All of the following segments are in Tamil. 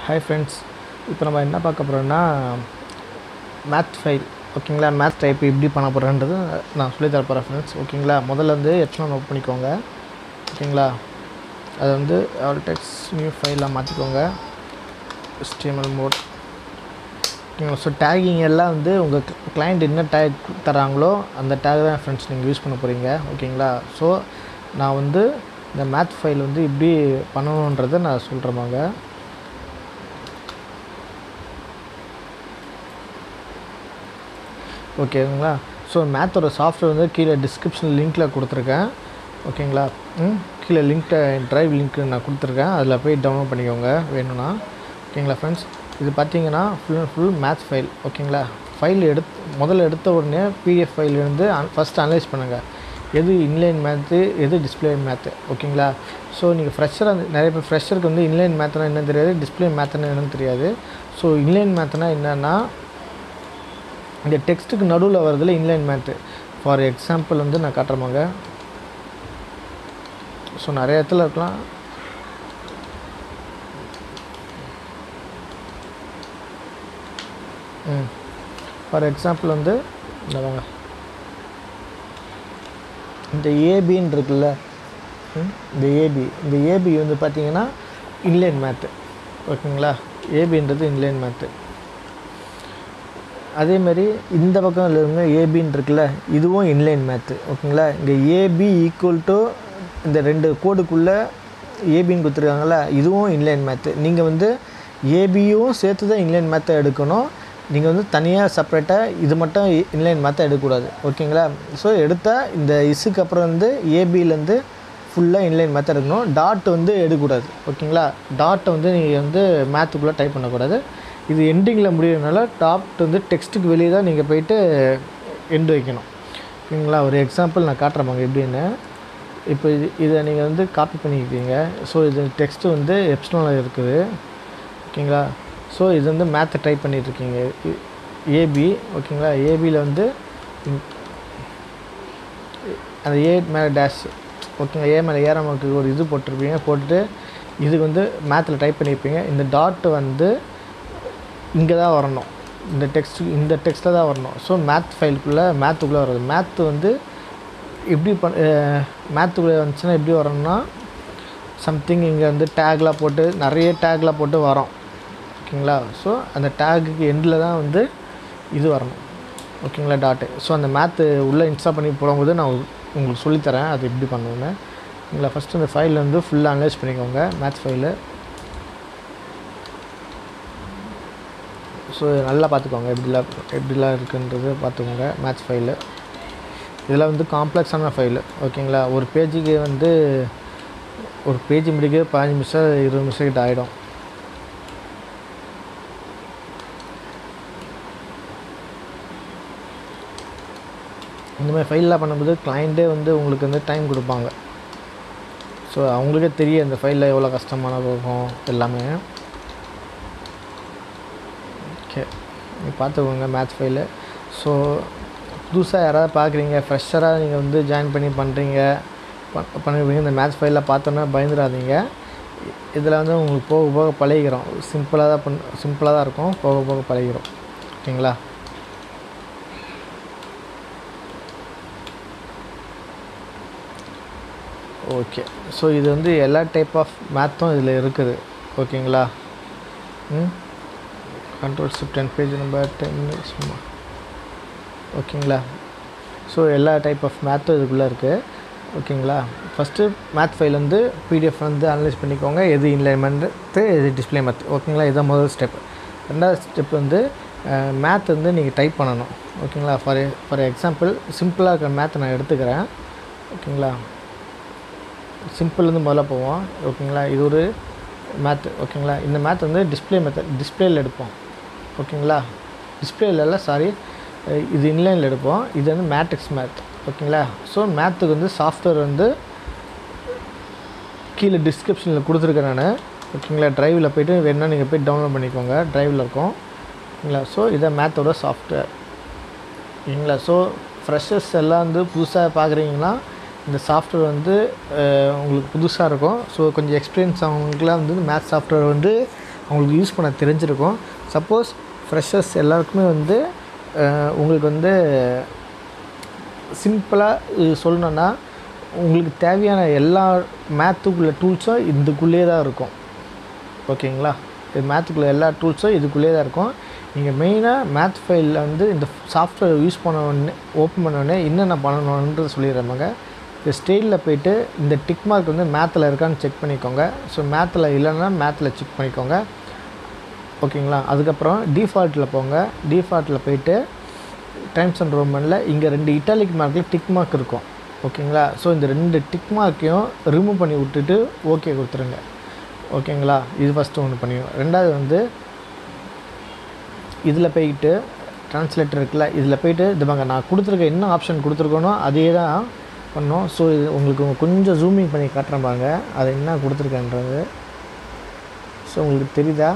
ஹாய் ஃப்ரெண்ட்ஸ் இப்போ நம்ம என்ன பார்க்க போகிறோம்னா மேத் ஃபைல் ஓகேங்களா மேத் டைப் எப்படி பண்ண போகிறேன்றது நான் சொல்லி தர போகிறேன் ஃப்ரெண்ட்ஸ் ஓகேங்களா முதல்ல வந்து எப்சலான் நோட் பண்ணிக்கோங்க ஓகேங்களா அதை வந்து ஆல்டெக்ஸ் நியூ ஃபைலாக மாற்றிக்கோங்க ஸ்டீமல் மோட் ஓகேங்களா ஸோ டேகிங் எல்லாம் வந்து உங்கள் கிளைண்ட் என்ன டேக் தராங்களோ அந்த டேக் தான் ஃப்ரெண்ட்ஸ் நீங்கள் யூஸ் பண்ண போகிறீங்க ஓகேங்களா ஸோ நான் வந்து இந்த மேத் ஃபைல் வந்து இப்படி பண்ணணுன்றதை நான் சொல்கிறேமாங்க ஓகேங்களா ஸோ மேத்தோட சாஃப்ட்வேர் வந்து கீழே டிஸ்கிரிப்ஷன் லிங்க்கில் கொடுத்துருக்கேன் ஓகேங்களா ம் கீழே லிங்க் ட்ரைவ் லிங்க் நான் கொடுத்துருக்கேன் அதில் போய் டவுன்லோட் பண்ணிக்கோங்க வேணும்னா ஓகேங்களா ஃப்ரெண்ட்ஸ் இது பார்த்தீங்கன்னா full and full maths file ஓகேங்களா ஃபைல் எடுத்து முதல்ல எடுத்த உடனே பிடிஎஃப் ஃபைல் இருந்து ஃபஸ்ட் அனலைஸ் பண்ணுங்கள் எது இன்லைன் மேத்து எது டிஸ்பிளே மேத்து ஓகேங்களா ஸோ நீங்கள் ஃப்ரெஷராக நிறைய பேர் ஃப்ரெஷருக்கு வந்து இன்லைன் மேத்னா என்னன்னு தெரியாது டிஸ்பிளே மேத்னா என்னன்னு தெரியாது ஸோ இன்லைன் மேத்னா என்னென்னா இந்த டெக்ஸ்ட்டுக்கு நடுவில் வரதில் இன்லைன் மேத்து ஃபார் எக்ஸாம்பிள் வந்து நான் காட்டுறமாங்க ஸோ நிறைய இடத்துல இருக்கலாம் ம் ஃபார் எக்ஸாம்பிள் வந்து இந்த வாங்க இந்த ஏபின்னு இருக்குல்ல ம், இந்த ஏபி இந்த ஏபி வந்து பார்த்தீங்கன்னா இன்லைன் மேத்து ஓகேங்களா ஏபின்றது இன்லைன் மேத்து அதே மாதிரி இந்த பக்கம் இருங்க ஏபின்னு இருக்குல்ல இதுவும் இன்லைன் மேத்து ஓகேங்களா இங்கே ஏபி ஈக்குவல் டு இந்த ரெண்டு கோடுக்குள்ளே ஏபின்னு கொடுத்துருக்காங்கல்ல இதுவும் இன்லைன் மேத்து நீங்கள் வந்து ஏபியும் சேர்த்து தான் இன்லைன் மேத்தை எடுக்கணும் நீங்கள் வந்து தனியாக செப்பரேட்டாக இது மட்டும் இன்லைன் மேத்தை எடுக்கக்கூடாது ஓகேங்களா ஸோ எடுத்தால் இந்த இசுக்கு அப்புறம் வந்து ஏபியிலேருந்து ஃபுல்லாக இன்லைன் மேத்தை எடுக்கணும் டாட் வந்து எடுக்கக்கூடாது ஓகேங்களா டாட்டை வந்து நீங்கள் வந்து மேத்துக்குள்ளே டைப் பண்ணக்கூடாது இது எண்டிங்கில் முடியறதுனால டாப் வந்து டெக்ஸ்ட்டுக்கு வெளியே தான் நீங்கள் போயிட்டு எண்டு வைக்கணும் ஓகேங்களா ஒரு எக்ஸாம்பிள் நான் காட்டுறேன் எப்படின்னு இப்போ இது இதை நீங்கள் வந்து காப்பி பண்ணிக்கிட்டீங்க ஸோ இது டெக்ஸ்ட்டு வந்து எப்ஸ்டோனில் இருக்குது ஓகேங்களா ஸோ இது வந்து மேத்தை டைப் பண்ணிகிட்ருக்கீங்க ஏபி ஓகேங்களா ஏபியில் வந்து இந்த- அந்த ஏ மேலே டேஷ் ஓகேங்களா ஏ மேலே ஏறாமக்கு ஒரு இது போட்டிருப்பீங்க போட்டுட்டு இதுக்கு வந்து மேத்தில் டைப் பண்ணியிருப்பீங்க இந்த டாட் வந்து இங்கே தான் வரணும் இந்த டெக்ஸ்ட் இந்த டெக்ஸ்ட்டில் தான் வரணும் ஸோ மேத் ஃபைலுக்குள்ளே மேத்துக்குள்ளே வருது மேத்து வந்து எப்படி பண் மேத்துக்குள்ளே வந்துச்சுன்னா எப்படி வரணும்னா சம்திங் இங்கே வந்து டேக்லாம் போட்டு நிறைய டேக்லாம் போட்டு வரோம் ஓகேங்களா ஸோ அந்த டேகுக்கு எண்டில் தான் வந்து இது வரணும் ஓகேங்களா டாட்டு ஸோ அந்த மேத்து உள்ளே இன்ஸ்டால் பண்ணி போடும்போது நான் உ- உங்களுக்கு சொல்லித்தரேன் அது எப்படி பண்ணணுன்னு ஓகேங்களா ஃபஸ்ட்டு இந்த ஃபைல் வந்து ஃபுல்லாக அனலைஸ் பண்ணிக்கோங்க மேத்ஸ் ஃபைலு ஸோ நல்லா பார்த்துக்கோங்க எப்படிலாம் எப்படிலாம் இருக்குன்றது பார்த்துக்கோங்க மேத்ஸ் ஃபைலு இதெல்லாம் வந்து காம்ப்ளெக்ஸான ஃபைலு ஓகேங்களா ஒரு பேஜுக்கு வந்து ஒரு பேஜ் முடிக்க பதினஞ்சு நிமிஷம் இருபது நிமிஷம் கிட்ட ஆகிடும் இந்த மாதிரி ஃபைல்லாம் பண்ணும்போது கிளைண்ட்டே வந்து உங்களுக்கு வந்து டைம் கொடுப்பாங்க ஸோ அவங்களுக்கே தெரியும் இந்த ஃபைலில் எவ்வளோ கஷ்டமான இருக்கும் எல்லாமே ஓகே நீ பார்த்துக்கோங்க மேத்ஸ் ஃபைலு ஸோ புதுசாக யாராவது பார்க்குறீங்க ஃப்ரெஷராக நீங்கள் வந்து ஜாயின் பண்ணி பண்ணுறீங்க பண்ணுவீங்க இந்த மேத்ஸ் ஃபைலில் பார்த்தோன்னா பயந்துடாதீங்க இதில் வந்து உங்களுக்கு போக போக பழகிக்கிறோம் சிம்பிளாக தான் பண் சிம்பிளாக தான் இருக்கும் போக போக பழகிக்கிறோம் ஓகேங்களா ஓகே ஸோ இது வந்து எல்லா டைப் ஆஃப் மேத்தும் இதில் இருக்குது ஓகேங்களா ம் control shift ten page number ten சும்மா ஓகேங்களா ஸோ எல்லா டைப் ஆஃப் மேத்தும் இதுக்குள்ளே இருக்குது ஓகேங்களா ஃபஸ்ட்டு மேத் ஃபைல் வந்து பிடிஎஃப் வந்து அனலைஸ் பண்ணிக்கோங்க எது இன்லைன்மெண்ட்டு எது டிஸ்பிளே மேத் ஓகேங்களா இதுதான் முதல் ஸ்டெப் ரெண்டாவது ஸ்டெப் வந்து மேத் வந்து நீங்கள் டைப் பண்ணணும் ஓகேங்களா ஃபார் ஃபார் எக்ஸாம்பிள் சிம்பிளாக இருக்கிற மேத்தை நான் எடுத்துக்கிறேன் ஓகேங்களா சிம்பிள்லேருந்து முதல்ல போவோம் ஓகேங்களா இது ஒரு மேத்து ஓகேங்களா இந்த மேத் வந்து டிஸ்பிளே மெத்தட் டிஸ்பிளேயில் எடுப்போம் ஓகேங்களா டிஸ்பிளேல சாரி இது இன்லைனில் எடுப்போம் இது வந்து மேட்ரிக்ஸ் மேத் ஓகேங்களா ஸோ மேத்துக்கு வந்து சாஃப்ட்வேர் வந்து கீழே டிஸ்கிரிப்ஷனில் கொடுத்துருக்கேன் நான் ஓகேங்களா ட்ரைவில் போய்ட்டு வேணுன்னா நீங்கள் போய் டவுன்லோட் பண்ணிக்கோங்க ட்ரைவில் இருக்கும் ஓகேங்களா ஸோ இதை மேத்தோட சாஃப்ட்வேர் ஓகேங்களா ஸோ ஃப்ரெஷர்ஸ் எல்லாம் வந்து புதுசாக பார்க்குறீங்கன்னா இந்த சாஃப்ட்வேர் வந்து அஹ், உங்களுக்கு புதுசாக இருக்கும் ஸோ கொஞ்சம் எக்ஸ்பீரியன்ஸ் அவங்களுக்குலாம் வந்து மேத் சாஃப்ட்வேர் வந்து அவங்களுக்கு யூஸ் பண்ண தெரிஞ்சிருக்கும் சப்போஸ் ஃப்ரெஷர்ஸ் எல்லாருக்குமே வந்து அஹ், உங்களுக்கு வந்து சிம்பிளாக சொல்லணுன்னா உங்களுக்கு தேவையான எல்லா மேத்துக்குள்ள டூல்ஸும் இதுக்குள்ளே தான் இருக்கும் ஓகேங்களா இது மேத்துக்குள்ள எல்லா டூல்ஸும் இதுக்குள்ளே தான் இருக்கும் நீங்கள் மெயினாக மேத் ஃபைலில் வந்து இந்த சாஃப்ட்வேர் யூஸ் பண்ண உடனே ஓப்பன் பண்ண உடனே என்னென்ன பண்ணணுன்றது சொல்லிடுறாங்க இந்த ஸ்டேலில் போயிட்டு இந்த டிக் மார்க் வந்து மேத்தில் இருக்கான்னு செக் பண்ணிக்கோங்க ஸோ மேத்தில் இல்லைன்னா மேத்தில் செக் பண்ணிக்கோங்க ஓகேங்களா அதுக்கப்புறம் டிஃபால்ட்டில் போங்க டிஃபால்ட்டில் போயிட்டு டைம்ஸ் அண்ட் ரோமனில் இங்கே ரெண்டு இட்டாலிக் மார்க்கில் டிக் மார்க் இருக்கும் ஓகேங்களா ஸோ இந்த ரெண்டு டிக் மார்க்கையும் ரிமூவ் பண்ணி விட்டுட்டு ஓகே கொடுத்துருங்க ஓகேங்களா இது ஃபஸ்ட்டு ஒன்று பண்ணிக்கணும் ரெண்டாவது வந்து இதில் போயிட்டு ட்ரான்ஸ்லேட்டர் இருக்குல்ல இதில் போயிட்டு இது பாங்க நான் கொடுத்துருக்க என்ன ஆப்ஷன் கொடுத்துருக்கேனோ அதே தான் பண்ணோம் ஸோ இது உங்களுக்கு கொஞ்சம் ஜூமிங் பண்ணி காட்டுறேன் பாருங்க அது என்ன கொடுத்துருக்கேன்றது ஸோ உங்களுக்கு தெரியுதா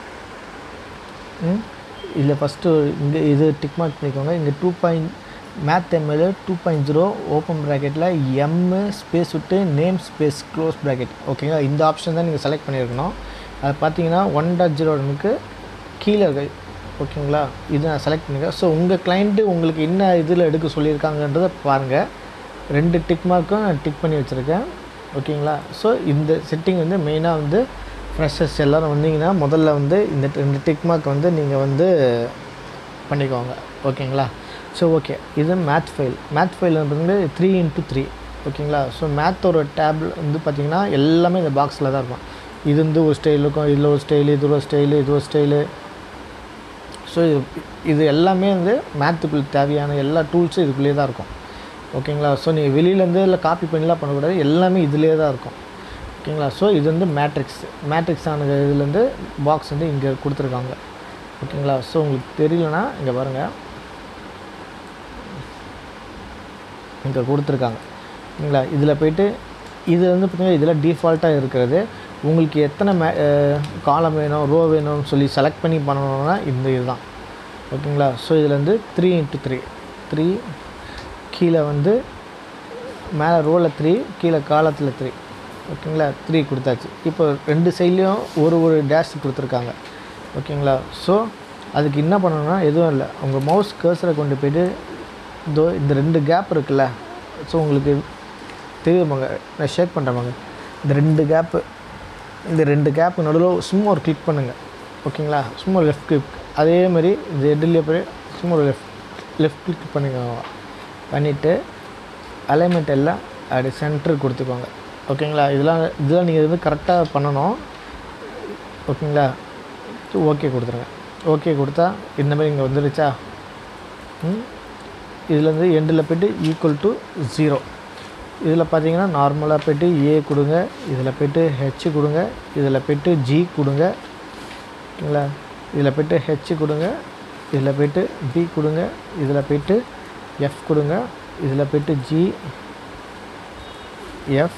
ம் இதில் ஃபஸ்ட்டு இங்கே இது டிக் மார்க் பண்ணிக்கோங்க இங்கே two point math ML two point zero open ப்ராக்கெட்டில் எம்மு ஸ்பேஸ் விட்டு நேம் ஸ்பேஸ் க்ளோஸ் ப்ராக்கெட் ஓகேங்களா இந்த ஆப்ஷன் தான் நீங்கள் செலக்ட் பண்ணியிருக்கணும் அது பார்த்தீங்கன்னா ஒன் டாட் ஜீரோ ஒனுக்கு கீழே இருக்கு ஓகேங்களா இது நான் செலக்ட் பண்ணிக்கிறேன் ஸோ உங்கள் கிளைண்ட்டு உங்களுக்கு என்ன இதில் எடுக்க சொல்லியிருக்காங்கன்றதை பாருங்கள் ரெண்டு டிக் மார்க்கும் நான் டிக் பண்ணி வச்சுருக்கேன் ஓகேங்களா ஸோ இந்த செட்டிங் வந்து மெயினாக வந்து ஃப்ரெஷர்ஸ் எல்லோரும் வந்தீங்கன்னா முதல்ல வந்து இந்த ரெண்டு டிக் மார்க் வந்து நீங்கள் வந்து பண்ணிக்கோங்க ஓகேங்களா ஸோ ஓகே இது மேத் ஃபைல் மேத் ஃபைல் வந்து த்ரீ இன்ட்டு த்ரீ ஓகேங்களா ஸோ மேத்தோட டேபிள் வந்து பார்த்திங்கன்னா எல்லாமே இந்த பாக்ஸில் தான் இருக்கும் இது வந்து ஒரு ஸ்டைல் இருக்கும் இதில் ஒரு ஸ்டைலு இது ஒரு ஸ்டைலு இது ஒரு ஸ்டைலு ஸோ இது இது எல்லாமே வந்து மேத்துக்குள்ள தேவையான எல்லா டூல்ஸும் இதுக்குள்ளேயே தான் இருக்கும் ஓகேங்களா ஸோ நீங்கள் வெளியிலேருந்து இல்லை காப்பி பண்ணிலாம் பண்ணக்கூடாது எல்லாமே இதுலேயே தான் இருக்கும் ஓகேங்களா ஸோ இது வந்து மேட்ரிக்ஸ் மேட்ரிக்ஸ் ஆன இதுலேருந்து பாக்ஸ் வந்து இங்கே கொடுத்துருக்காங்க ஓகேங்களா ஸோ உங்களுக்கு தெரியலனா இங்கே பாருங்கள் இங்கே கொடுத்துருக்காங்க ஓகேங்களா இதில் போயிட்டு இது வந்து பார்த்திங்கன்னா இதில் டிஃபால்ட்டாக இருக்கிறது உங்களுக்கு எத்தனை மே காலம் வேணும் ரோ வேணும்னு சொல்லி செலக்ட் பண்ணி பண்ணணும்னா இந்த இதுதான் ஓகேங்களா ஸோ இதில் வந்து த்ரீ இன்ட்டு த்ரீ த்ரீ கீழே வந்து மேலே ரோவில் த்ரீ கீழே காலத்தில் த்ரீ ஓகேங்களா த்ரீ கொடுத்தாச்சு இப்போ ரெண்டு சைட்லேயும் ஒரு ஒரு டேஷ் கொடுத்துருக்காங்க ஓகேங்களா ஸோ அதுக்கு என்ன பண்ணணும்னா எதுவும் இல்லை உங்கள் மவுஸ் கர்சரை கொண்டு போயிட்டு இதோ இந்த ரெண்டு கேப் இருக்குல்ல ஸோ உங்களுக்கு தெரியுமாங்க நான் ஷேக் பண்ணுறேன் இந்த ரெண்டு கேப்பு இந்த ரெண்டு கேப்பு நடுவில் சும்மா ஒரு கிளிக் பண்ணுங்கள் ஓகேங்களா சும்மா லெஃப்ட் கிளிக் அதே மாதிரி இந்த எட்லேயே போய் சும்மா ஒரு லெஃப்ட் லெஃப்ட் கிளிக் பண்ணிக்கோங்க பண்ணிவிட்டு அலைன்மெண்ட் எல்லாம் அப்படி சென்டர் கொடுத்துக்கோங்க ஓகேங்களா இதெல்லாம் இதெல்லாம் நீங்கள் வந்து கரெக்டாக பண்ணணும் ஓகேங்களா ஓகே கொடுத்துருங்க ஓகே கொடுத்தா இந்த மாதிரி இங்கே வந்துடுச்சா ம் இதுலேருந்து எண்டில் போய்ட்டு ஈக்குவல் டு ஜீரோ இதில் பார்த்தீங்கன்னா நார்மலாக போய்ட்டு ஏ கொடுங்க இதில் போய்ட்டு ஹெச் கொடுங்க இதில் போய்ட்டு ஜி கொடுங்க ஓகேங்களா இதில் போய்ட்டு ஹெச் கொடுங்க இதில் போய்ட்டு பி கொடுங்க இதில் போய்ட்டு எஃப் கொடுங்க இதில் போய்ட்டு ஜி எஃப்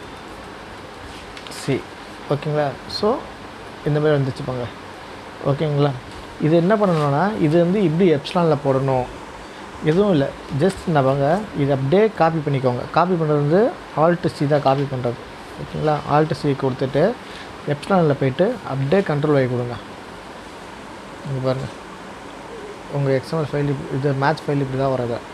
சி ஓகேங்களா ஸோ இந்த மாதிரி வந்துச்சுப்பாங்க ஓகேங்களா இது என்ன பண்ணணும்னா இது வந்து இப்படி எப்ஸ்லானில் போடணும் எதுவும் இல்லை ஜஸ்ட் நவங்க இதை அப்படியே காப்பி பண்ணிக்கோங்க காப்பி பண்ணுறது வந்து ஆல்ட்டு சி தான் காப்பி பண்ணுறது ஓகேங்களா ஆல்ட்டு சி கொடுத்துட்டு எப்ஸ்லானில் போயிட்டு அப்படியே கண்ட்ரோல் வாங்கி கொடுங்க இங்கே பாருங்கள் உங்கள் எக்ஸ்எம்எல் ஃபைல் இது மேட்ச் ஃபைல் இப்படி தான் வர்றது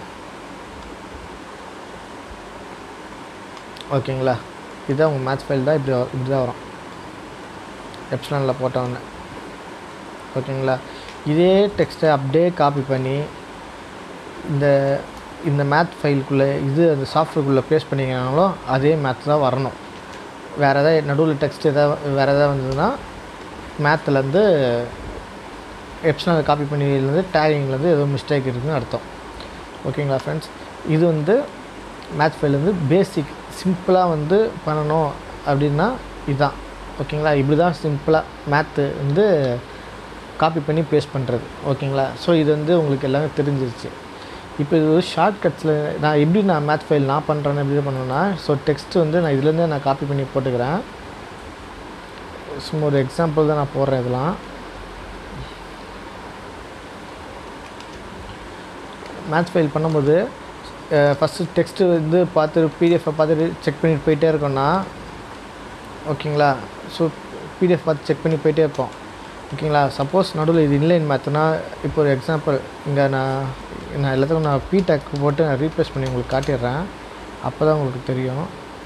ஓகேங்களா இதுதான் உங்கள் மேட்ச் ஃபைல் தான் இப்படி வ- இப்படி தான் வரும் எப்ஸ்லானில் போட்டோன்னே ஓகேங்களா இதே டெக்ஸ்ட்டை அப்படியே காப்பி பண்ணி இந்த இந்த மேத் ஃபைலுக்குள்ளே இது அந்த சாஃப்ட்வேர்க்குள்ளே ப்ளேஸ் பண்ணிங்கனாலும் அதே மேத் தான் வரணும் வேறு எதாவது நடுவில் டெக்ஸ்ட் எதாவது வேறு எதாவது வந்ததுன்னா மேத்துலேருந்து எப்ஷனல் காப்பி பண்ணிலேருந்து டேகிங்லேருந்து ஏதோ மிஸ்டேக் இருக்குதுன்னு அர்த்தம் ஓகேங்களா ஃப்ரெண்ட்ஸ் இது வந்து மேத் ஃபைல் வந்து பேசிக் சிம்பிளாக வந்து பண்ணணும் அப்படின்னா இதுதான் ஓகேங்களா இப்படி தான் சிம்பிளாக மேத்து வந்து காப்பி பண்ணி பேஸ்ட் பண்ணுறது ஓகேங்களா ஸோ இது வந்து உங்களுக்கு எல்லாமே தெரிஞ்சிருச்சு இப்போ இது ஷார்ட்கட்ஸில் நான் எப்படி நான் மேத் ஃபைல் நான் பண்ணுறேன்னு எப்படி பண்ணுவேன்னா ஸோ டெக்ஸ்ட் வந்து நான் இதுலேருந்தே நான் காப்பி பண்ணி போட்டுக்கிறேன் சும்மா ஒரு எக்ஸாம்பிள் தான் நான் போடுறேன் இதெல்லாம் மேட்ச் ஃபைல் பண்ணும்போது ஃபஸ்ட்டு டெக்ஸ்ட்டு வந்து பார்த்து பிடிஎஃப்பை பார்த்துட்டு செக் பண்ணிட்டு போயிட்டே இருக்கோம்னா ஓகேங்களா ஸோ பிடிஎஃப் பார்த்து செக் பண்ணி போயிட்டே இருப்போம் ஓகேங்களா சப்போஸ் நடுவில் இது இன்லைன் மேத்னா இப்போ ஒரு எக்ஸாம்பிள் இங்கே நான் நான் எல்லாத்துக்கும் நான் பிடெக் போட்டு நான் ரீப்ளேஸ் பண்ணி உங்களுக்கு காட்டிடுறேன் அப்போ தான் உங்களுக்கு தெரியும்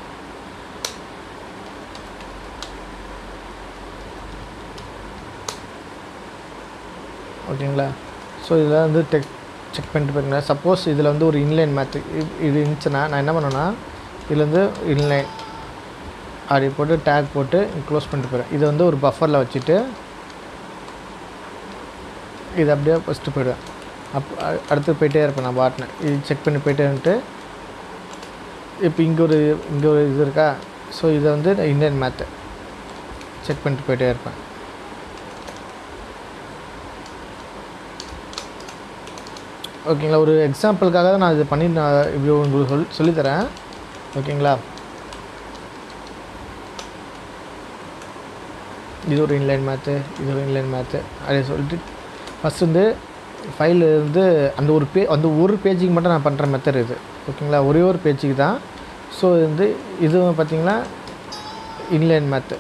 ஓகேங்களா ஸோ இதில் வந்து டெக் செக் பண்ணிட்டு பாருங்க சப்போஸ் இதில் வந்து ஒரு இன்லைன் மேத்து இது இருந்துச்சுன்னா நான் என்ன பண்ணேன்னா இதுலேருந்து இன்லைன் அப்படி போட்டு டேக் போட்டு க்ளோஸ் பண்ணிட்டு போயிடுவேன் இதை வந்து ஒரு பஃபரில் வச்சுட்டு இது அப்படியே ஃபஸ்ட்டு போயிடுவேன் அப் அ- அடுத்து போயிட்டே இருப்பேன் நான் பாட்டினேன் இது செக் பண்ணி போயிட்டே இருந்துட்டு இப்போ இங்கே ஒரு இங்கே ஒரு இது இருக்கா ஸோ இதை வந்து இந்தியன் மேத்து செக் பண்ணிட்டு போயிட்டே இருப்பேன் ஓகேங்களா ஒரு எக்ஸாம்பிளுக்காக தான் நான் இது பண்ணி நான் இப்படி உங்களுக்கு சொல் சொல்லித்தரேன் ஓகேங்களா இது ஒரு இன்லைன் மேத்து இது ஒரு இன்லைன் மேத்து அதை சொல்லிட்டு ஃபஸ்ட் வந்து ஃபைல் வந்து அந்த ஒரு பே அந்த ஒரு பேஜுக்கு மட்டும் நான் பண்ணுற மெத்தட் இது ஓகேங்களா ஒரே ஒரு பேஜுக்கு தான் ஸோ இது வந்து இது பார்த்தீங்கன்னா இன்லைன் மேத்து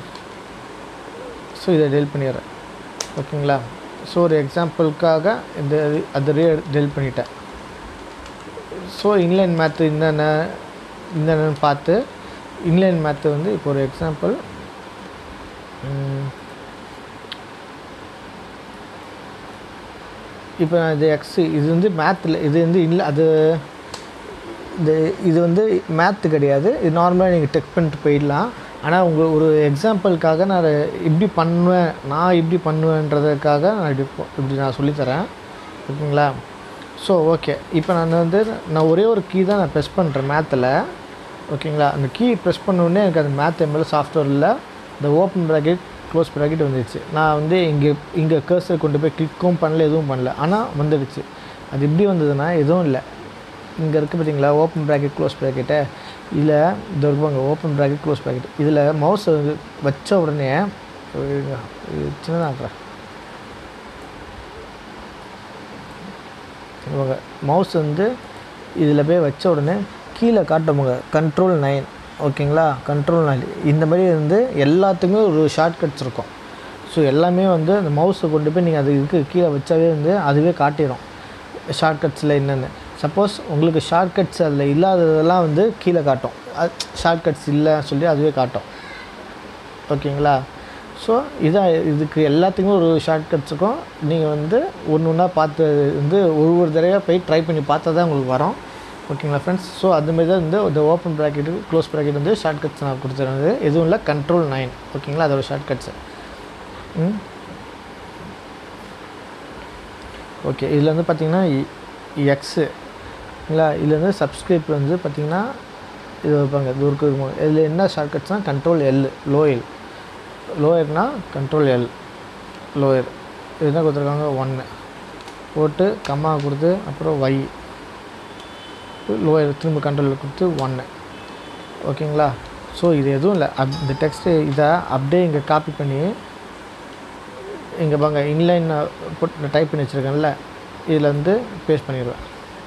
ஸோ இதை டெல் பண்ணிடுறேன் ஓகேங்களா ஸோ ஒரு எக்ஸாம்பிளுக்காக இந்த இது- அது டெல் பண்ணிட்டேன் ஸோ இன்லைன் மேத்து என்னென்ன என்னென்னு பார்த்து இன்லைன் மேத்து வந்து இப்போ ஒரு எக்ஸாம்பிள் இப்போ நான் இது எக்ஸ் இது வந்து மேத்தில் இது வந்து இல்லை அது இந்த இது வந்து மேத்து கிடையாது இது நார்மலாக நீங்கள் டெக் பண்ணிட்டு போயிடலாம் ஆனால் உங்கள் ஒரு எக்ஸாம்பிளுக்காக நான் அதை இப்படி பண்ணுவேன் நான் இப்படி பண்ணுவேன்றதுக்காக நான் இப்படி போ- இப்படி நான் சொல்லித்தரேன் ஓகேங்களா ஸோ ஓகே இப்போ நான் வந்து நான் ஒரே ஒரு கீ தான் நான் ப்ரெஸ் பண்ணுறேன் மேத்தில் ஓகேங்களா அந்த கீ ப்ரெஸ் உடனே எனக்கு அந்த மேத் எம்எல் சாஃப்ட்வேரில் இந்த ஓப்பன் ப்ராக்கெட் க்ளோஸ் ப்ராக்கெட் வந்துடுச்சு நான் வந்து இங்கே இங்கே கர்சர் கொண்டு போய் கிளிக்கும் பண்ணல எதுவும் பண்ணல ஆனால் வந்துடுச்சு அது எப்படி வந்ததுன்னா எதுவும் இல்லை இங்கே இருக்குது பார்த்தீங்களா ஓப்பன் ப்ராக்கெட் க்ளோஸ் ப்ராக்கெட்டு இதில் இது இருப்பாங்க ஓப்பன் ப்ராக்கெட் க்ளோஸ் ப்ராக்கெட் இதில் மவுஸ் வச்ச உடனே இருங்க, இது சின்னதாக்குறேன் இவங்க மவுஸ் வந்து இதில் போய் வச்ச உடனே கீழே காட்டுவாங்க கண்ட்ரோல் நைன் ஓகேங்களா கண்ட்ரோல் நைன் இந்த மாதிரி வந்து எல்லாத்துக்குமே ஒரு ஷார்ட்கட்ஸ் இருக்கும் ஸோ எல்லாமே வந்து அந்த மவுஸை கொண்டு போய் நீங்கள் அது இதுக்கு கீழே வச்சாவே வந்து அதுவே காட்டிடும் ஷார்ட்கட்ஸில் என்னென்னு சப்போஸ் உங்களுக்கு ஷார்ட்கட்ஸ் அதில் இல்லாததெல்லாம் வந்து கீழே காட்டும் ஷார்ட்கட்ஸ் இல்லை சொல்லி அதுவே காட்டும் ஓகேங்களா ஸோ இதான் இதுக்கு எல்லாத்துக்குமே ஒரு ஷார்ட்கட்ஸ் இருக்கும் நீங்கள் வந்து ஒன்று ஒன்றா பார்த்து வந்து ஒரு ஒரு தடவை போய் ட்ரை பண்ணி பார்த்தா தான் உங்களுக்கு வரும் ஓகேங்களா ஃப்ரெண்ட்ஸ் ஸோ அதுமாரி தான் வந்து இந்த ஓப்பன் ப்ராக்கெட்டு க்ளோஸ் ப்ராக்கெட் வந்து ஷார்ட்கட்ஸ் நான் கொடுத்துருந்தது எதுவும் இல்லை கண்ட்ரோல் நைன் ஓகேங்களா அதோட ஷார்ட்கட்ஸு ம் ஓகே இதில் வந்து பார்த்தீங்கன்னா எக்ஸு இல்லைங்களா இதில் வந்து சப்ஸ்கிரைப் வந்து பார்த்தீங்கன்னா இது வைப்பாங்க இது இருக்கு இதில் என்ன ஷார்ட்கட்ஸ்னால் control L loyal லோயர்னா control L lower இதுதான் கொடுத்துருக்காங்க ஒன்று போட்டு கம்மா கொடுத்து அப்புறம் வை லோயர் திரும்ப கண்ட்ரோல் கொடுத்து ஒன்று ஓகேங்களா ஸோ இது எதுவும் இல்லை அப் இந்த டெக்ஸ்ட்டு இதை அப்படியே இங்கே காப்பி பண்ணி இங்கே பாங்க இன்லைன் போட்டு டைப் பண்ணி வச்சுருக்கேன்ல இதில் வந்து பேஸ்ட் பண்ணிடுவேன்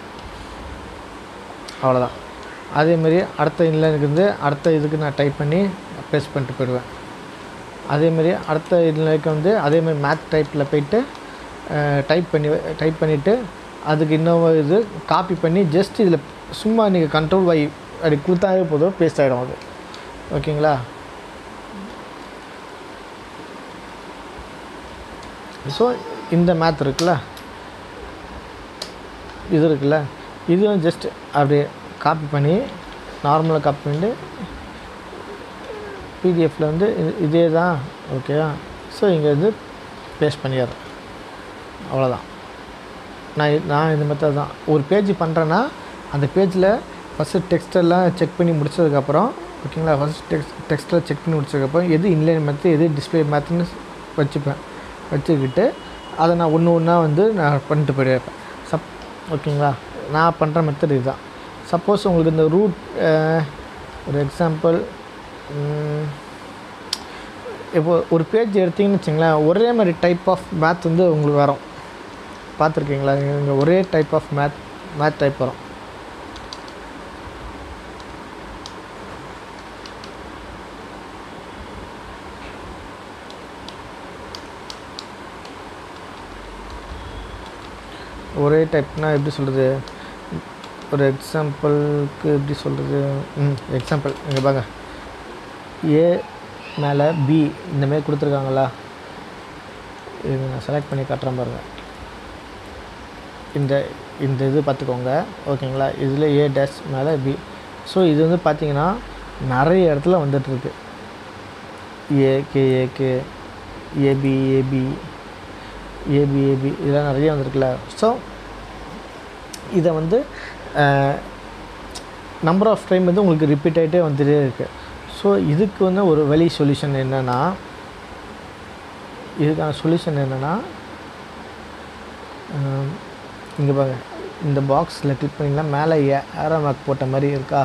அவ்வளோதான் அதேமாரி அடுத்த இன்லைனுக்கு வந்து அடுத்த இதுக்கு நான் டைப் பண்ணி பேஸ்ட் பண்ணிட்டு போயிடுவேன் அதேமாரி அடுத்த இன்லைனுக்கு வந்து அதேமாதிரி மேத் டைப்பில் போயிட்டு டைப் பண்ணி டைப் பண்ணிவிட்டு அதுக்கு இன்னும் இது காப்பி பண்ணி ஜஸ்ட் இதில் சும்மா நீங்கள் கண்ட்ரோல் வை அப்படி கொடுத்தாவே போதும் பேஸ்ட் ஆகிடும் அது ஓகேங்களா ஸோ இந்த மேத் இருக்குல்ல இது இருக்குல்ல இதுவும் ஜஸ்ட் அப்படியே காப்பி பண்ணி நார்மலாக காப்பி பண்ணிட்டு பிடிஎஃப்பில் வந்து இது- இதே தான் ஓகேவா ஸோ இங்கே வந்து பேஸ்ட் பண்ணிடுறேன் அவ்வளோதான் நான் இ- நான் இந்த மெத்தட் தான் ஒரு பேஜ் பண்ணுறேன்னா அந்த பேஜில் ஃபஸ்ட்டு டெக்ஸ்டெல்லாம் செக் பண்ணி முடிச்சதுக்கப்புறம் ஓகேங்களா ஃபஸ்ட் டெக்ஸ்ட் டெக்ஸ்ட்டில் செக் பண்ணி முடிச்சதுக்கப்புறம் எது இன்லைன் மேத்து எது டிஸ்பிளே மேத்துன்னு வச்சுப்பேன் வச்சுக்கிட்டு அதை நான் ஒன்று ஒன்றா வந்து நான் பண்ணிட்டு போயிடுவேன் சப் ஓகேங்களா நான் பண்ணுற மெத்தட் இதுதான் சப்போஸ் உங்களுக்கு இந்த ரூட் ஒரு எக்ஸாம்பிள் இப்போ ஒரு பேஜ் எடுத்தீங்கன்னு வச்சுங்களேன் ஒரே மாதிரி டைப் ஆஃப் மேத் வந்து உங்களுக்கு வரும் பார்த்துருக்கீங்களா இங்கே ஒரே type of math math type வரும் ஒரே டைப்னா எப்படி சொல்கிறது ஒரு எக்ஸாம்பிளுக்கு எப்படி சொல்கிறது ம் எக்ஸாம்பிள் இங்கே பாங்க ஏ மேலே பி இந்தமாரி கொடுத்துருக்காங்களா இது நான் செலக்ட் பண்ணி காட்டுறேன் பாருங்கள் இந்த இந்த இது பார்த்துக்கோங்க ஓகேங்களா இதில் ஏ டேஷ் மேலே பி ஸோ இது வந்து பார்த்தீங்கன்னா நிறைய இடத்துல வந்துட்டுருக்கு AK AK AB AB AB AB இதெல்லாம் நிறைய வந்திருக்குல்ல ஸோ இதை வந்து நம்பர் ஆஃப் டைம் வந்து உங்களுக்கு ரிப்பீட் ஆகிட்டே வந்துட்டே இருக்குது ஸோ இதுக்கு வந்து ஒரு வழி சொல்யூஷன் என்னென்னா இதுக்கான சொல்யூஷன் என்னென்னா இங்கே பாருங்க இந்த பாக்ஸில் கிளிக் பண்ணிங்கன்னா மேலே ஏரோ மார்க் போட்ட மாதிரி இருக்கா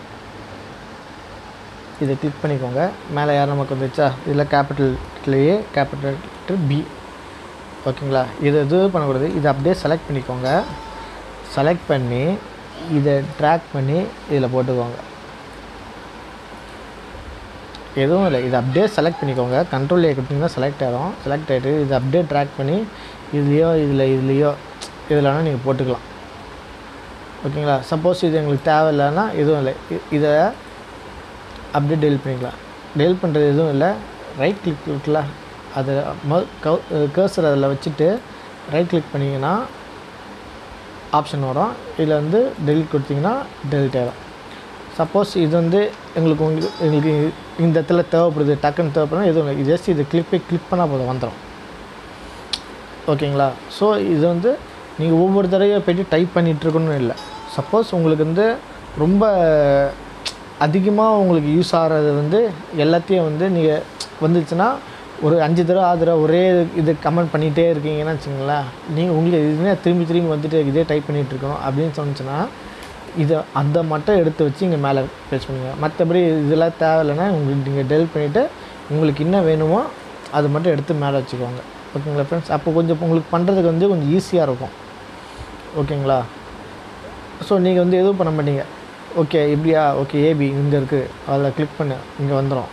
இதை கிளிக் பண்ணிக்கோங்க மேலே ஏரோ மார்க் வந்துச்சா இதில் கேபிட்டல் ஏ கேபிட்டல் பி ஓகேங்களா இது இது பண்ணக்கூடாது இதை அப்படியே செலக்ட் பண்ணிக்கோங்க செலக்ட் பண்ணி இதை ட்ராக் பண்ணி இதில் போட்டுக்கோங்க எதுவும் இல்லை இதை அப்படியே செலக்ட் பண்ணிக்கோங்க கண்ட்ரோல் ஏ கொடுத்தீங்கன்னா செலக்ட் ஆகிடும் செலக்ட் ஆகிட்டு இதை அப்படியே ட்ராக் பண்ணி இதுலேயோ இதில் இதுலேயோ இதில் வேணால் நீங்கள் போட்டுக்கலாம் ஓகேங்களா சப்போஸ் இது எங்களுக்கு தேவையில்லைன்னா எதுவும் இல்லை இ- இதை அப்படியே டெலிட் பண்ணிக்கலாம் டெலிட் பண்ணுறது எதுவும் இல்லை ரைட் கிளிக் இருக்குல்ல அதை ம கர்சர் அதில் வச்சுட்டு ரைட் கிளிக் பண்ணிங்கன்னா ஆப்ஷன் வரும் இதில் வந்து டெலிட் கொடுத்தீங்கன்னா டெலிட் ஆகிடும் சப்போஸ் இது வந்து எங்களுக்கு உங்களுக்கு எங்களுக்கு இந்த இடத்துல தேவைப்படுது டக்குன்னு தேவைப்படுது எதுவும் இல்லை ஜஸ்ட் இதை கிளிக் போய் கிளிக் பண்ணால் போதும் வந்துடும் ஓகேங்களா ஸோ இது வந்து நீங்கள் ஒவ்வொரு தடவையும் போய்ட்டு டைப் பண்ணிகிட்டு இருக்கணும்னு இல்லை சப்போஸ் உங்களுக்கு வந்து ரொம்ப அதிகமாக உங்களுக்கு யூஸ் ஆகிறது வந்து எல்லாத்தையும் வந்து நீங்கள் வந்துச்சுன்னா ஒரு அஞ்சு தடவை ஆறு தடவை ஒரே இது கமெண்ட் பண்ணிகிட்டே இருக்கீங்கன்னா வச்சுங்களேன் நீங்கள் உங்களுக்கு இதுனே திரும்பி திரும்பி வந்துட்டு இதே டைப் பண்ணிகிட்டு இருக்கணும் அப்படின்னு சொன்னிச்சுன்னா இதை அதை மட்டும் எடுத்து வச்சு இங்கே மேலே பேஸ் பண்ணுங்க மற்றபடி இதெல்லாம் தேவையில்லைன்னா உங்களுக்கு நீங்கள் டெலிட் பண்ணிவிட்டு உங்களுக்கு என்ன வேணுமோ அதை மட்டும் எடுத்து மேலே வச்சுக்கோங்க ஓகேங்களா ஃப்ரெண்ட்ஸ் அப்போ கொஞ்சம் உங்களுக்கு பண்ணுறதுக்கு வந்து கொஞ்சம் ஈஸியாக இருக்கும் ஓகேங்களா ஸோ நீங்கள் வந்து எதுவும் பண்ண மாட்டீங்க ஓகே இப்படியா ஓகே ஏபி இங்கே இருக்குது அதில் கிளிக் பண்ணு இங்கே வந்துடும்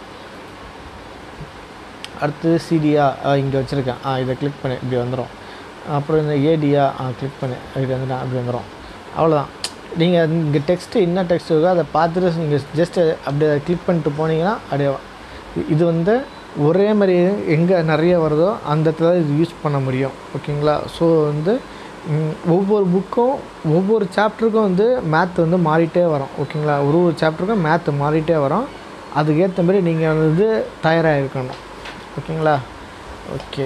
அடுத்து சிடியா இங்கே வச்சுருக்கேன் ஆ இதை கிளிக் பண்ணு இப்படி வந்துடும் அப்புறம் இந்த ஏடியா ஆ கிளிக் பண்ணு இப்படி வந்துடும் அப்படி வந்துடும் அவ்வளோதான் நீங்கள் இங்கே டெக்ஸ்ட்டு என்ன டெக்ஸ்ட் இருக்கோ அதை பார்த்துட்டு நீங்கள் ஜஸ்ட் அப்படியே கிளிக் பண்ணிட்டு போனீங்கன்னா அப்படியே இ- இது வந்து ஒரே மாதிரி எங்கே நிறைய வருதோ அந்த இடத்துல தான் இது யூஸ் பண்ண முடியும் ஓகேங்களா ஸோ வந்து ம், ஒவ்வொரு புக்கும் ஒவ்வொரு சாப்டருக்கும் வந்து மேத் வந்து மாறிட்டே வரும் ஓகேங்களா ஒரு ஒரு சாப்டருக்கும் மேத் மாறிட்டே வரும் அதுக்கேற்ற மாதிரி நீங்கள் வந்து தயாராக இருக்கணும் ஓகேங்களா ஓகே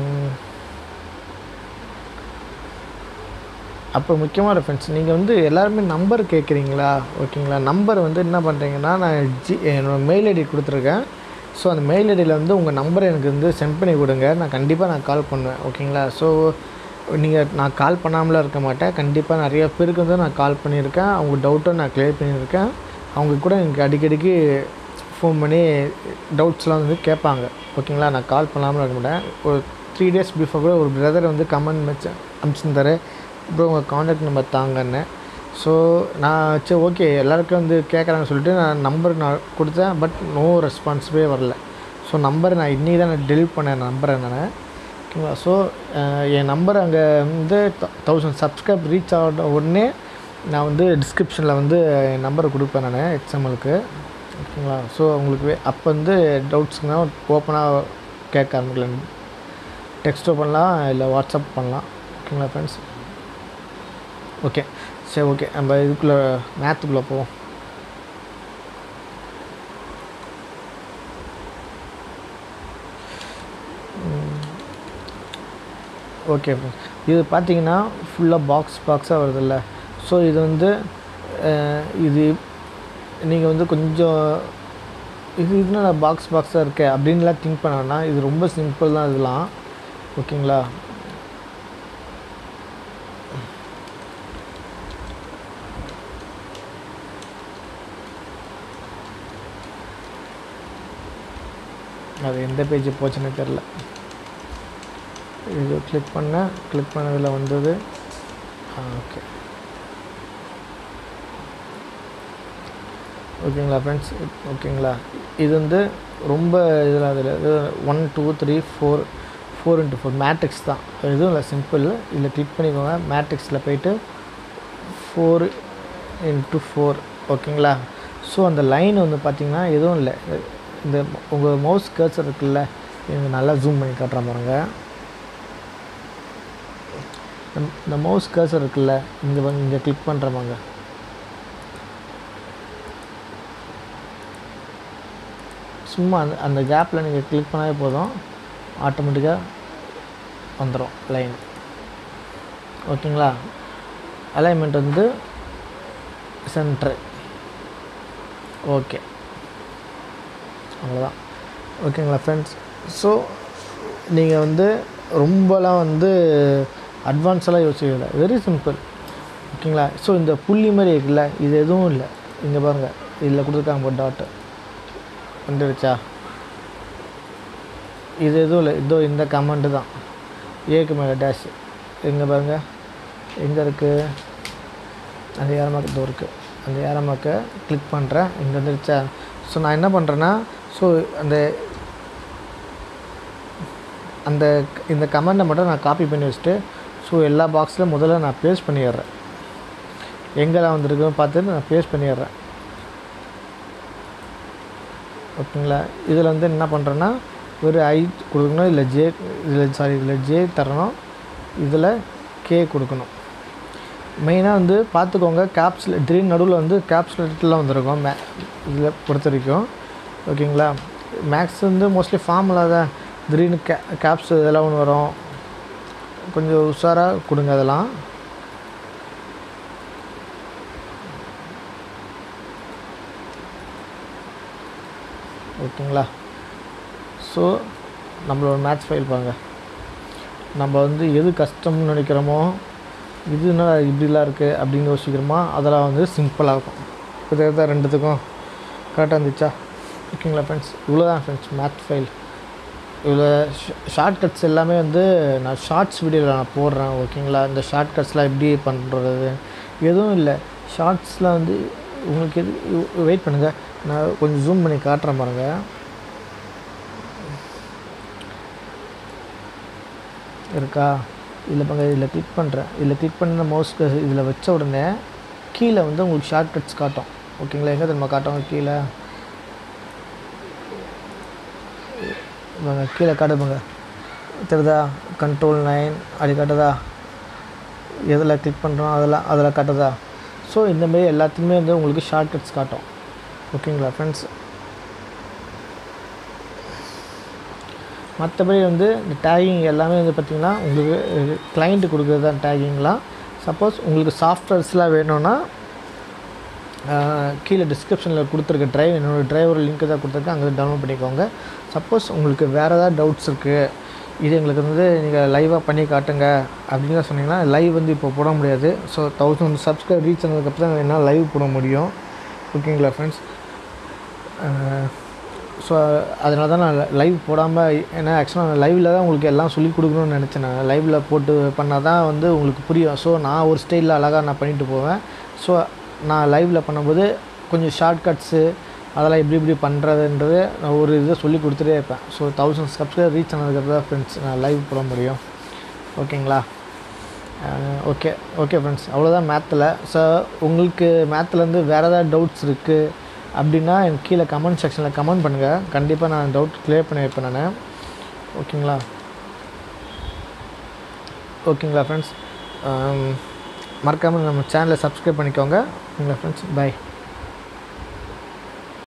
அப்போ முக்கியமான ஃப்ரெண்ட்ஸ் நீங்கள் வந்து எல்லாருமே நம்பர் கேட்குறீங்களா ஓகேங்களா நம்பர் வந்து என்ன பண்ணுறீங்கன்னா நான் ஜி என்னோடய மெயில் ஐடி கொடுத்துருக்கேன் ஸோ அந்த மெயில் ஐடியில் வந்து உங்கள் நம்பரை எனக்கு வந்து சென்ட் பண்ணி கொடுங்க நான் கண்டிப்பாக நான் கால் பண்ணுவேன் ஓகேங்களா ஸோ நீங்கள் நான் கால் பண்ணாமலாம் இருக்க மாட்டேன் கண்டிப்பாக நிறைய பேருக்கு வந்து நான் கால் பண்ணியிருக்கேன் அவங்க டவுட்டை நான் க்ளியர் பண்ணியிருக்கேன் அவங்க கூட எனக்கு அடிக்கடிக்கு ஃபோன் பண்ணி டவுட்ஸ்லாம் வந்து கேட்பாங்க ஓகேங்களா நான் கால் பண்ணாமல் இருக்க மாட்டேன் ஒரு த்ரீ டேஸ் பிஃபோர் கூட ஒரு பிரதர் வந்து கமெண்ட் வச்சு அனுப்பிச்சிருந்தாரு ப்ரோ உங்கள் காண்டாக்ட் நம்பர் தாங்கன்னு ஸோ நான் சரி ஓகே எல்லாருக்கும் வந்து கேட்குறாங்கன்னு சொல்லிட்டு நான் நம்பர் நான் கொடுத்தேன் பட் நோ ரெஸ்பான்ஸிவே வரல ஸோ நம்பர் நான் இன்றைக்கி தான் நான் டெலிட் பண்ணேன் நம்பரை நான் ஓகேங்களா ஸோ என் நம்பர் அங்கே வந்து தௌசண்ட் சப்ஸ்கிரைப் ரீச் ஆகிற உடனே நான் வந்து டிஸ்கிரிப்ஷனில் வந்து என் நம்பரை கொடுப்பேன் நான் எக்ஸாம்பிளுக்கு ஓகேங்களா ஸோ உங்களுக்கு வே- அப்போ வந்து டவுட்ஸுங்கன்னா ஓப்பனாக கேட்க ஆரம்பிக்கலாம் டெக்ஸ்ட்டோ பண்ணலாம் இல்லை வாட்ஸ்அப் பண்ணலாம் ஓகேங்களா ஃப்ரெண்ட்ஸ் ஓகே சரி ஓகே நம்ம இதுக்குள்ளே மேத்துக்குள்ளே போவோம் ஓகே இது பார்த்தீங்கன்னா ஃபுல்லாக பாக்ஸ் பாக்ஸாக வருதுல்ல ஸோ இது வந்து அஹ், இது நீங்கள் வந்து கொஞ்சம் இது என்னடா பாக்ஸ் பாக்ஸாக இருக்கே அப்படின்லாம் திங்க் பண்ணோன்னா இது ரொம்ப சிம்பிள் தான் இதெல்லாம் ஓகேங்களா அது எந்த பேஜ் போச்சுன்னு தெரில இது கிளிக் பண்ணேன் கிளிக் பண்ணதில் வந்தது ஓகே ஓகேங்களா ஃப்ரெண்ட்ஸ் ஓகேங்களா இது வந்து ரொம்ப இதில் அதில் one two three four four into four matrix தான் எதுவும் இல்லை சிம்பிள் இதில் கிளிக் பண்ணிக்கோங்க மேட்ரிக்ஸில் போயிட்டு ஃபோர் இன்ட்டு ஃபோர் ஓகேங்களா ஸோ அந்த லைன் வந்து பார்த்திங்கன்னா எதுவும் இல்லை இந்த உங்கள் மவுஸ் கர்சர் இருக்குல்ல இது நல்லா ஜூம் பண்ணி காட்டுறேன் பாருங்க இந்த- இந்த மவுஸ் கர்சர் இருக்குல்ல இங்கே வந்து இங்கே கிளிக் பண்ணுறமாங்க சும்மா அந்த அந்த கேப்பில் நீங்கள் கிளிக் பண்ணாலே போதும் ஆட்டோமேட்டிக்காக வந்துடும் லைன் ஓகேங்களா அலைன்மெண்ட் வந்து சென்ட்ரு ஓகே அவ்வளோதான் ஓகேங்களா ஃப்ரெண்ட்ஸ் ஸோ நீங்கள் வந்து ரொம்பலாம் வந்து அட்வான்ஸெல்லாம் யோசிக்கல வெரி சிம்பிள் ஓகேங்களா ஸோ இந்த புள்ளி மாதிரி இருக்குல்ல இது எதுவும் இல்லை இங்கே பாருங்கள் இதில் கொடுத்துருக்காங்க டாட்டு வந்துடுச்சா இது எதுவும் இல்லை இதோ இந்த கமெண்ட்டு தான் ஏக்கு மேலே டேஷ் எங்கே பாருங்கள் எங்கே இருக்குது அந்த ஏரமாக்கு இதோ இருக்குது அந்த ஏரமாக்கை கிளிக் பண்ணுறேன் இங்கே வந்துருச்சா ஸோ நான் என்ன பண்ணுறேன்னா ஸோ அந்த அந்த இந்த கமெண்ட்டை மட்டும் நான் காப்பி பண்ணி வச்சுட்டு ஸோ எல்லா பாக்ஸில் முதல்ல நான் பேஸ்ட் பண்ணிடுறேன் எங்கெல்லாம் வந்திருக்குன்னு பார்த்துட்டு நான் பேஸ்ட் பண்ணிடுறேன் ஓகேங்களா இதில் வந்து என்ன பண்ணுறேன்னா ஒரு ஐ கொடுக்கணும் இல்லை ஜே இதில் சாரி இதில் ஜே தரணும் இதில் கே கொடுக்கணும் மெயினாக வந்து பார்த்துக்கோங்க கேப்ஸில் திடீர்னு நடுவில் வந்து கேப்ஸ்லெட்டில் வந்திருக்கும் மே இதில் பொறுத்த வரைக்கும் ஓகேங்களா மேக்ஸ் வந்து மோஸ்ட்லி ஃபார்முலா தான் திடீர்னு கே கேப்ஸ் இதெல்லாம் ஒன்று வரும் கொஞ்சம் உஷாராக கொடுங்க அதெல்லாம் ஓகேங்களா ஸோ நம்மளோட மேட்ச் ஃபைல் பாருங்க நம்ம வந்து எது கஷ்டம்னு நினைக்கிறோமோ இது என்ன இப்படிலாம் இருக்குது அப்படின்னு யோசிக்கிறோமோ அதெல்லாம் வந்து சிம்பிளாக இருக்கும் இது தான் ரெண்டுத்துக்கும் கரெக்டாக இருந்துச்சா ஓகேங்களா ஃப்ரெண்ட்ஸ் இவ்வளோ தான் ஃப்ரெண்ட்ஸ் மேத் ஃபைல் இவ்வளோ ஷார்ட் கட்ஸ் எல்லாமே வந்து நான் ஷார்ட்ஸ் வீடியோவில் நான் போடுறேன் ஓகேங்களா இந்த ஷார்ட் கட்ஸ்லாம் எப்படி பண்ணுறது எதுவும் இல்லை ஷார்ட்ஸில் வந்து உங்களுக்கு எது வெயிட் பண்ணுங்கள் நான் கொஞ்சம் ஜூம் பண்ணி காட்டுறேன் பாருங்கள் இருக்கா இதில் பாருங்க இதில் கிளிக் பண்ணுறேன் இதில் கிளிக் பண்ணி மவுஸ் இதில் வச்ச உடனே கீழே வந்து உங்களுக்கு ஷார்ட் கட்ஸ் காட்டும் ஓகேங்களா எங்கே தெரியுமா காட்டும் கீழே வாங்க கீழே காட்டுப்பாங்க தெரியுதா கண்ட்ரோல் நைன் அப்படி காட்டுதா எதில் கிளிக் பண்ணுறோம் அதெல்லாம் அதில் காட்டுதா ஸோ இந்தமாரி எல்லாத்துக்குமே வந்து உங்களுக்கு ஷார்ட் கட்ஸ் காட்டும் ஓகேங்களா ஃப்ரெண்ட்ஸ் மற்றபடி வந்து இந்த டேகிங் எல்லாமே வந்து பார்த்திங்கன்னா உங்களுக்கு கிளைண்ட்டு கொடுக்குறது தான் டேகிங்லாம் சப்போஸ் உங்களுக்கு சாஃப்ட்வேர்ஸ்லாம் வேணும்னா ஆஹ், கீழே டிஸ்கிரிப்ஷனில் கொடுத்துருக்க ட்ரைவ் என்னோடய டிரைவர் லிங்க்கு தான் கொடுத்துருக்கேன் அங்கே டவுன்லோட் பண்ணிக்கோங்க சப்போஸ் உங்களுக்கு வேறு ஏதாவது டவுட்ஸ் இருக்குது இது எங்களுக்கு வந்து நீங்கள் லைவாக பண்ணி காட்டுங்க அப்படின்னு தான் சொன்னீங்கன்னா லைவ் வந்து இப்போ போட முடியாது ஸோ தௌசண்ட் சப்ஸ்கிரைப் ரீச் ஆனதுக்கப்புறம் தான் என்னால் லைவ் போட முடியும் ஓகேங்களா ஃப்ரெண்ட்ஸ் ஸோ அதனால தான் நான் லைவ் போடாமல் ஏன்னா ஆக்சுவலாக நான் லைவில் தான் உங்களுக்கு எல்லாம் சொல்லிக் கொடுக்கணும்னு நினச்சேன் நான் லைவில் போட்டு பண்ணால் தான் வந்து உங்களுக்கு புரியும் ஸோ நான் ஒரு ஸ்டைலில் அழகாக நான் பண்ணிட்டு போவேன் ஸோ நான் லைவில் பண்ணும்போது கொஞ்சம் ஷார்ட்கட்ஸு அதெல்லாம் எப்படி எப்படி பண்ணுறதுன்றது நான் ஒரு இதை சொல்லி கொடுத்துட்டே இருப்பேன் ஸோ தௌசண்ட் சப்ஸ்கிரைபர் ரீச் ஆனதுக்கப்புறம் தான் ஃப்ரெண்ட்ஸ் நான் லைவ் போட முடியும் ஓகேங்களா ஓகே ஓகே ஃப்ரெண்ட்ஸ் அவ்வளோதான் மேத்தில் ஸோ உங்களுக்கு மேத்துலேருந்து வேறு ஏதாவது டவுட்ஸ் இருக்குது அப்படின்னா எனக்கு கீழே கமெண்ட் செக்ஷனில் கமெண்ட் பண்ணுங்கள் கண்டிப்பாக நான் டவுட் கிளியர் பண்ணி வைப்பேன் நான் ஓகேங்களா ஓகேங்களா ஃப்ரெண்ட்ஸ் மறக்காமல் நம்ம சேனலை சப்ஸ்கிரைப் பண்ணிக்கோங்க ஓகேங்களா ஃப்ரெண்ட்ஸ் பை